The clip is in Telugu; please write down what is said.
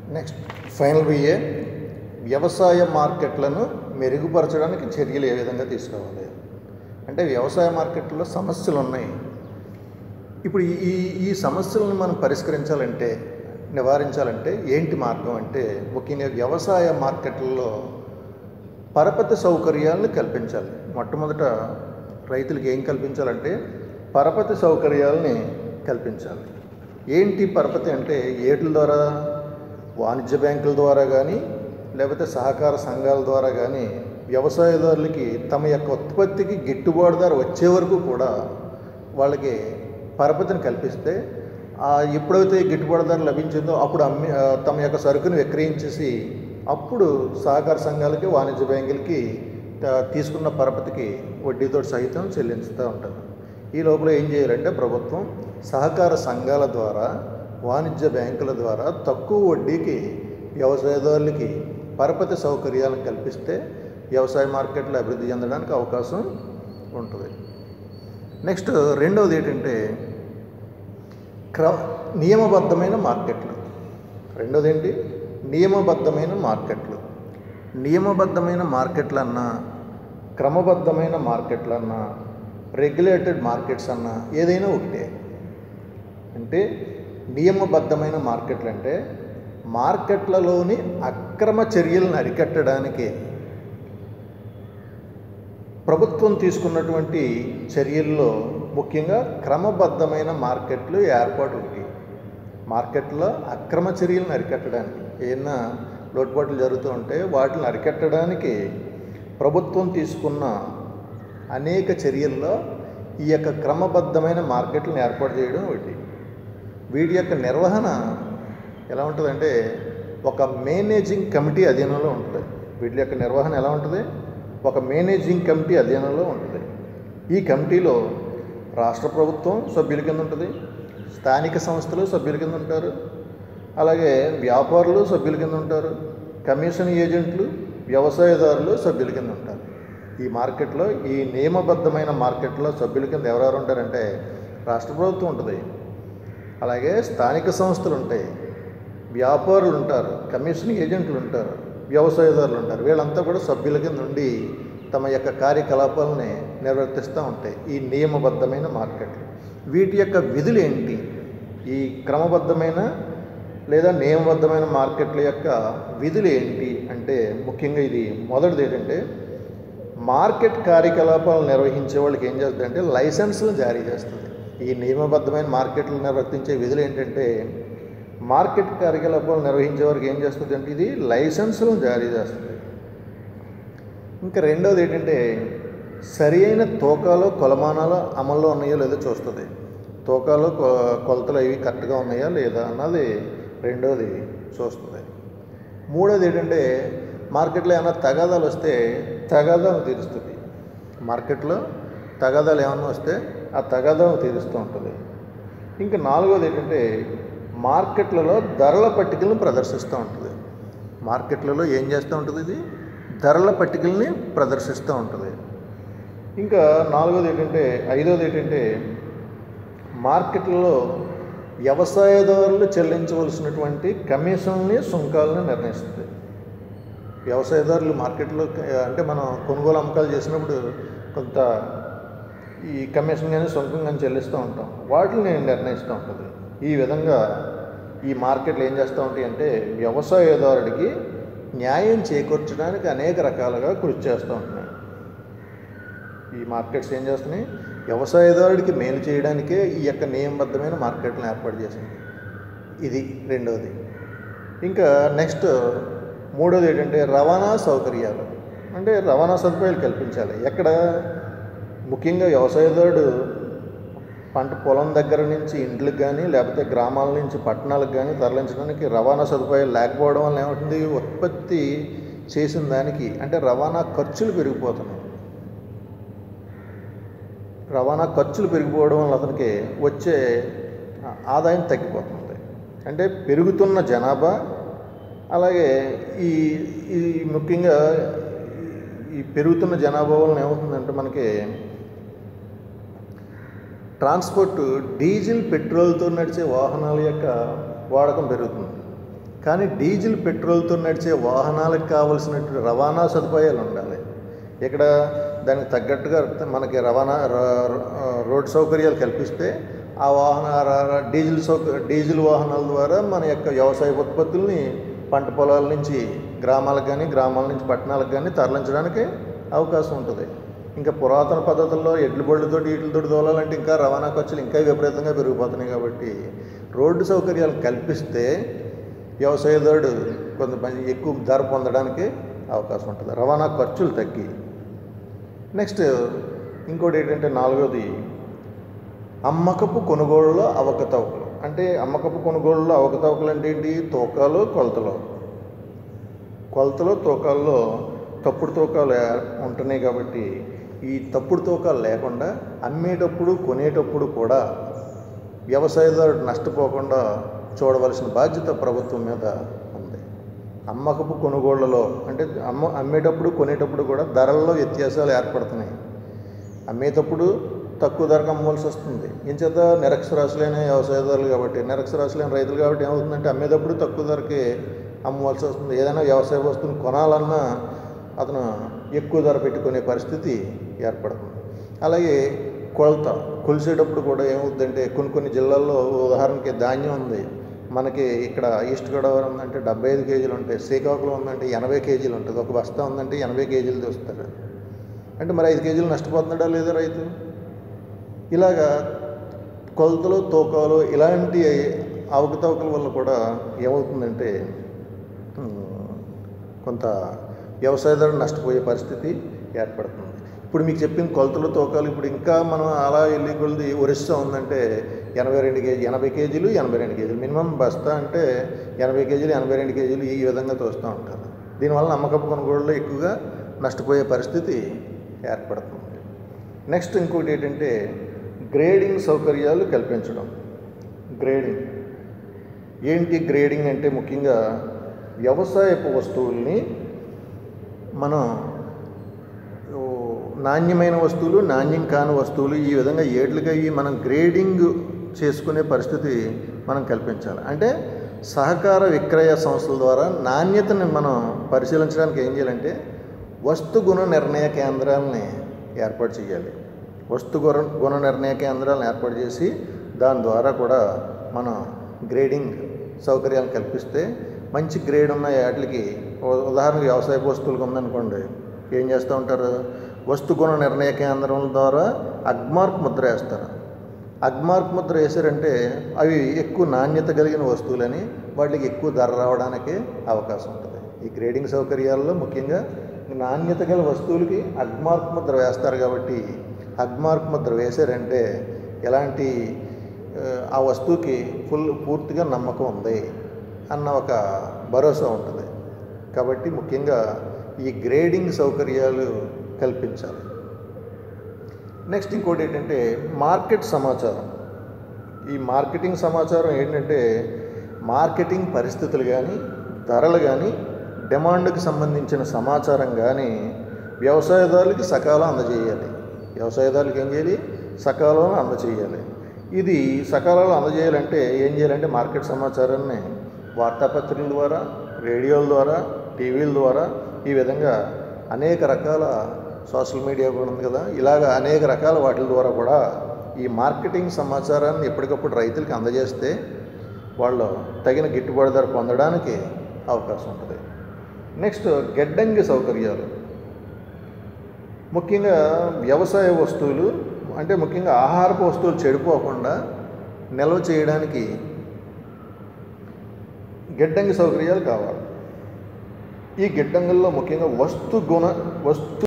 నెక్స్ట్ ఫైనల్ బిఏ వ్యవసాయ మార్కెట్లను మెరుగుపరచడానికి చర్యలు ఏ విధంగా తీసుకోవాలి అంటే వ్యవసాయ మార్కెట్లో సమస్యలు ఉన్నాయి ఇప్పుడు ఈ ఈ సమస్యలను మనం పరిష్కరించాలంటే నివారించాలంటే ఏంటి మార్గం అంటే ముఖ్యంగా వ్యవసాయ మార్కెట్లలో పరపతి సౌకర్యాలను కల్పించాలి మొట్టమొదట రైతులకు ఏం కల్పించాలంటే పరపతి సౌకర్యాలని కల్పించాలి ఏంటి పరపతి అంటే ఏట్ల ద్వారా వాణిజ్య బ్యాంకుల ద్వారా కానీ లేకపోతే సహకార సంఘాల ద్వారా కానీ వ్యవసాయదారులకి తమ యొక్క ఉత్పత్తికి గిట్టుబాటు ధర వచ్చే వరకు కూడా వాళ్ళకి పరపతిని కల్పిస్తే ఆ ఎప్పుడైతే గిట్టుబాటు ధర లభించిందో అప్పుడు అమ్మి ఆ, తమ యొక్క సరుకును విక్రయించేసి అప్పుడు సహకార సంఘాలకి వాణిజ్య బ్యాంకులకి త- తీసుకున్న పరపతికి వడ్డీతో సహితం చెల్లించుతూ ఉంటారు ఈ లోపల ఏం చేయాలంటే ప్రభుత్వం సహకార సంఘాల ద్వారా వాణిజ్య బ్యాంకుల ద్వారా తక్కువ వడ్డీకి వ్యవసాయదారులకి పరపతి సౌకర్యాలను కల్పిస్తే వ్యవసాయ మార్కెట్లు అభివృద్ధి చెందడానికి అవకాశం ఉంటుంది నెక్స్ట్ రెండవది ఏంటంటే క్ర నియమబద్ధమైన మార్కెట్లు రెండోది ఏంటి నియమబద్ధమైన మార్కెట్లు నియమబద్ధమైన మార్కెట్లన్నా క్రమబద్ధమైన మార్కెట్లన్నా రెగ్యులేటెడ్ మార్కెట్స్ అన్నా ఏదైనా ఒకటే అంటే నియమబద్ధమైన మార్కెట్లు అంటే మార్కెట్లలోని అక్రమ చర్యలను అరికట్టడానికి ప్రభుత్వం తీసుకున్నటువంటి చర్యల్లో ముఖ్యంగా క్రమబద్ధమైన మార్కెట్లు ఏర్పాటు ఒకటి మార్కెట్లో అక్రమ చర్యలను అరికట్టడానికి ఏదైనా లోటుపాట్లు జరుగుతూ ఉంటే వాటిని అరికట్టడానికి ప్రభుత్వం తీసుకున్న అనేక చర్యల్లో ఈ యొక్క క్రమబద్ధమైన మార్కెట్లను ఏర్పాటు చేయడం ఒకటి వీటి యొక్క నిర్వహణ ఎలా ఉంటుందంటే ఒక మేనేజింగ్ కమిటీ అధీనంలో ఉంటుంది వీటి యొక్క నిర్వహణ ఎలా ఉంటుంది ఒక మేనేజింగ్ కమిటీ అధీనంలో ఉంటుంది ఈ కమిటీలో రాష్ట్ర ప్రభుత్వం సభ్యుల కింద ఉంటుంది స్థానిక సంస్థలు సభ్యుల కింద ఉంటారు అలాగే వ్యాపారులు సభ్యుల కింద ఉంటారు కమిషన్ ఏజెంట్లు వ్యవసాయదారులు సభ్యుల కింద ఉంటారు ఈ మార్కెట్లో ఈ నియమబద్ధమైన మార్కెట్లో సభ్యుల కింద ఎవరెవరు ఉంటారంటే రాష్ట్ర ప్రభుత్వం ఉంటుంది అలాగే స్థానిక సంస్థలు ఉంటాయి వ్యాపారులు ఉంటారు కమిషన్ ఏజెంట్లు ఉంటారు వ్యవసాయదారులు ఉంటారు వీళ్ళంతా కూడా సభ్యుల కింద ఉండి తమ యొక్క కార్యకలాపాలని నిర్వర్తిస్తూ ఉంటాయి ఈ నియమబద్ధమైన మార్కెట్లు వీటి యొక్క విధులు ఏంటి ఈ క్రమబద్ధమైన లేదా నియమబద్ధమైన మార్కెట్ల యొక్క విధులు ఏంటి అంటే ముఖ్యంగా ఇది మొదటిది ఏంటంటే మార్కెట్ కార్యకలాపాలు నిర్వహించే వాళ్ళకి ఏం చేస్తుంది అంటే లైసెన్సులు జారీ చేస్తుంది ఈ నియమబద్ధమైన మార్కెట్లు నిర్వర్తించే విధులు ఏంటంటే మార్కెట్ కార్యకలాపాలు నిర్వహించే వారికి ఏం చేస్తుంది అంటే ఇది లైసెన్సులను జారీ చేస్తుంది ఇంకా రెండవది ఏంటంటే సరి అయిన తూకాలు కొలమానాలు అమల్లో ఉన్నాయో లేదో చూస్తుంది తూకాలు కొ- కొలతలు అవి కరెక్ట్గా ఉన్నాయా లేదా అన్నది రెండవది చూస్తుంది మూడోది ఏంటంటే మార్కెట్లో ఏమైనా తగాదాలు వస్తే తగాదాలు తీరుస్తుంది మార్కెట్లో తగాదాలు ఏమన్నా వస్తే ఆ తగాదాలు తీరుస్తూ ఉంటుంది ఇంకా నాలుగోది ఏంటంటే మార్కెట్లలో ధరల పట్టికలను ప్రదర్శిస్తూ ఉంటుంది మార్కెట్లలో ఏం చేస్తూ ఉంటుంది ఇది ధరల పట్టికల్ని ప్రదర్శిస్తూ ఉంటుంది ఇంకా నాలుగోది ఏంటంటే ఐదోది ఏంటంటే మార్కెట్లలో వ్యవసాయదారులు చెల్లించవలసినటువంటి కమిషన్ని సుంకాలను నిర్ణయిస్తుంది వ్యవసాయదారులు మార్కెట్లో అంటే మనం కొనుగోలు అమ్మకాలు చేసినప్పుడు కొంత ఈ కమిషన్ కానీ సుంకం కానీ చెల్లిస్తూ ఉంటాం వాటిని నిర్ణయిస్తూ ఉంటుంది ఈ విధంగా ఈ మార్కెట్లు ఏం చేస్తూ ఉంటాయి అంటే వ్యవసాయదారుడికి న్యాయం చేకూర్చడానికి అనేక రకాలుగా కృషి చేస్తూ ఉంటున్నాయి ఈ మార్కెట్స్ ఏం చేస్తున్నాయి వ్యవసాయదారుడికి మేలు చేయడానికే ఈ యొక్క నియమబద్ధమైన మార్కెట్లను ఏర్పాటు చేసింది ఇది రెండవది ఇంకా నెక్స్ట్ మూడోది ఏంటంటే రవాణా సౌకర్యాలు అంటే రవాణా సదుపాయాలు కల్పించాలి ఎక్కడ ముఖ్యంగా వ్యవసాయదారుడు పంట పొలం దగ్గర నుంచి ఇంట్లకు కానీ లేకపోతే గ్రామాల నుంచి పట్టణాలకు కానీ తరలించడానికి రవాణా సదుపాయాలు లేకపోవడం వల్ల ఏమవుతుంది ఉత్పత్తి చేసిన దానికి అంటే రవాణా ఖర్చులు పెరిగిపోతున్నాయి రవాణా ఖర్చులు పెరిగిపోవడం వల్ల అతనికి వచ్చే ఆదాయం తగ్గిపోతుంది అంటే పెరుగుతున్న జనాభా అలాగే ఈ ఈ ముఖ్యంగా ఈ పెరుగుతున్న జనాభా వలన ఏమవుతుందంటే మనకి ట్రాన్స్పోర్ట్ డీజిల్ పెట్రోల్తో నడిచే వాహనాల యొక్క వాడకం పెరుగుతుంది కానీ డీజిల్ పెట్రోల్తో నడిచే వాహనాలకు కావలసినటువంటి రవాణా సదుపాయాలు ఉండాలి ఇక్కడ దానికి తగ్గట్టుగా మనకి రవాణా ర- రోడ్ సౌకర్యాలు కల్పిస్తే ఆ వాహన ర- ర- డీజిల్ సౌక డీజిల్ వాహనాల ద్వారా మన యొక్క వ్యవసాయ ఉత్పత్తుల్ని పంట పొలాల నుంచి గ్రామాలకు కానీ గ్రామాల నుంచి పట్టణాలకు కానీ తరలించడానికి అవకాశం ఉంటుంది ఇంకా పురాతన పద్ధతుల్లో ఎడ్ల బళ్ళతో వీటితో దోలాలంటే ఇంకా రవాణా ఖర్చులు ఇంకా విపరీతంగా పెరిగిపోతున్నాయి కాబట్టి రోడ్డు సౌకర్యాలు కల్పిస్తే వ్యవసాయదారుడు కొంత మంచి ఎక్కువ ధర పొందడానికి అవకాశం ఉంటుంది రవాణా ఖర్చులు తగ్గి నెక్స్ట్ ఇంకోటి ఏంటంటే నాలుగోది అమ్మకపు కొనుగోళ్ళలో అవకతవకలు అంటే అమ్మకపు కొనుగోళ్ళలో అవకతవకలు అంటే ఏంటి తూకాలు కొలతలు కొలతలు తూకాల్లో తప్పుడు తూకాలు ఏ- ఉంటున్నాయి కాబట్టి ఈ తప్పుడు తూకాలు లేకుండా అమ్మేటప్పుడు కొనేటప్పుడు కూడా వ్యవసాయదారుడు నష్టపోకుండా చూడవలసిన బాధ్యత ప్రభుత్వం మీద ఉంది అమ్మకపు కొనుగోళ్లలో అంటే అమ్మ అమ్మేటప్పుడు కొనేటప్పుడు కూడా ధరల్లో వ్యత్యాసాలు ఏర్పడుతున్నాయి అమ్మేటప్పుడు తక్కువ ధరకు అమ్మవలసి వస్తుంది ఇంచేత నిరక్షరాస్యులైన వ్యవసాయదారులు కాబట్టి నిరక్షరాస్యులైన రైతులు కాబట్టి ఏమవుతుందంటే అమ్మేటప్పుడు తక్కువ ధరకి అమ్మవలసి వస్తుంది ఏదైనా వ్యవసాయ వస్తువుని కొనాలన్నా అతను ఎక్కువ ధర పెట్టుకునే పరిస్థితి ఏర్పడుతుంది అలాగే కొలత కొలిసేటప్పుడు కూడా ఏమవుతుందంటే కొన్ని కొన్ని జిల్లాల్లో ఉదాహరణకి ధాన్యం ఉంది మనకి ఇక్కడ ఈస్ట్ గోదావరి ఉందంటే డెబ్బై ఐదు కేజీలు ఉంటాయి శ్రీకాకుళం ఉందంటే ఎనభై కేజీలు ఉంటుంది ఒక బస్తా ఉందంటే ఎనభై కేజీలు తెస్తారు అంటే మరి ఐదు కేజీలు నష్టపోతున్నాడా లేదా రైతు ఇలాగా కొలతలు తూకాలు ఇలాంటి అవకతవకల వల్ల కూడా ఏమవుతుందంటే ఉమ్, కొంత వ్యవసాయదారుడు నష్టపోయే పరిస్థితి ఏర్పడుతుంది ఇప్పుడు మీకు చెప్పిన కొలతలు తూకాలు ఇప్పుడు ఇంకా మనం అలా వెళ్ళి కొలిది ఒరిస్సా ఉందంటే ఎనభై రెండు కేజీ ఎనభై కేజీలు ఎనభై రెండు కేజీలు మినిమం బస్తా అంటే ఎనభై కేజీలు ఎనభై రెండు కేజీలు ఈ విధంగా తోస్తూ ఉంటారు దీనివల్ల నమ్మకపు కొనుగోళ్ళలో ఎక్కువగా నష్టపోయే పరిస్థితి ఏర్పడుతుంది నెక్స్ట్ ఇంకోటి ఏంటంటే గ్రేడింగ్ సౌకర్యాలు కల్పించడం గ్రేడింగ్ ఏంటి గ్రేడింగ్ అంటే ముఖ్యంగా వ్యవసాయపు వస్తువుల్ని మనం ఓ, నాణ్యమైన వస్తువులు నాణ్యం కాని వస్తువులు ఈ విధంగా ఏట్లుగా అయ్యి మనం గ్రేడింగ్ చేసుకునే పరిస్థితి మనం కల్పించాలి అంటే సహకార విక్రయ సంస్థల ద్వారా నాణ్యతని మనం పరిశీలించడానికి ఏం చేయాలంటే వస్తు గుణ నిర్ణయ కేంద్రాలని ఏర్పాటు చేయాలి వస్తు గుణ గుణ నిర్ణయ కేంద్రాలను ఏర్పాటు చేసి దాని ద్వారా కూడా మనం గ్రేడింగ్ సౌకర్యాలు కల్పిస్తే మంచి గ్రేడ్ ఉన్న వాటికి ఉ- ఉదాహరణకు వ్యవసాయ వస్తువులకు ఉందనుకోండి ఏం చేస్తూ ఉంటారు వస్తు గుణ నిర్ణయ కేంద్రం ద్వారా అగ్మార్క్ ముద్ర వేస్తారు అగ్మార్క్ ముద్ర వేశారంటే అవి ఎక్కువ నాణ్యత కలిగిన వస్తువులని వాటికి ఎక్కువ ధర రావడానికి అవకాశం ఉంటుంది ఈ గ్రేడింగ్ సౌకర్యాల్లో ముఖ్యంగా నాణ్యత గల వస్తువులకి అగ్మార్క్ ముద్ర వేస్తారు కాబట్టి అగ్మార్క్ ముద్ర వేశారంటే ఎలాంటి ఆ, ఆ వస్తువుకి ఫుల్ పూర్తిగా నమ్మకం ఉంది అన్న ఒక భరోసా ఉంటుంది కాబట్టి ముఖ్యంగా ఈ గ్రేడింగ్ సౌకర్యాలు కల్పించాలి నెక్స్ట్ ఇంకోటి ఏంటంటే మార్కెట్ సమాచారం ఈ మార్కెటింగ్ సమాచారం ఏంటంటే మార్కెటింగ్ పరిస్థితులు కానీ ధరలు కానీ డిమాండ్కి సంబంధించిన సమాచారం కానీ వ్యవసాయదారులకి సకాలం అందజేయాలి వ్యవసాయదారులకి ఏం చేయాలి సకాలంలో అందజేయాలి ఇది సకాలంలో అందజేయాలంటే ఏం చేయాలంటే మార్కెట్ సమాచారాన్ని వార్తాపత్రికల ద్వారా రేడియోల ద్వారా టీవీల ద్వారా ఈ విధంగా అనేక రకాల సోషల్ మీడియా కూడా ఉంది కదా ఇలాగ అనేక రకాల వాటి ద్వారా కూడా ఈ మార్కెటింగ్ సమాచారాన్ని ఎప్పటికప్పుడు రైతులకు అందజేస్తే వాళ్ళు తగిన గిట్టుబాటు ధర పొందడానికి అవకాశం ఉంటుంది నెక్స్ట్ గెడ్డంగి సౌకర్యాలు ముఖ్యంగా వ్యవసాయ వస్తువులు అంటే ముఖ్యంగా ఆహారపు వస్తువులు చెడిపోకుండా నిల్వ చేయడానికి గిడ్డంగి సౌకర్యాలు కావాలి ఈ గిడ్డంగుల్లో ముఖ్యంగా వస్తు గుణ వస్తు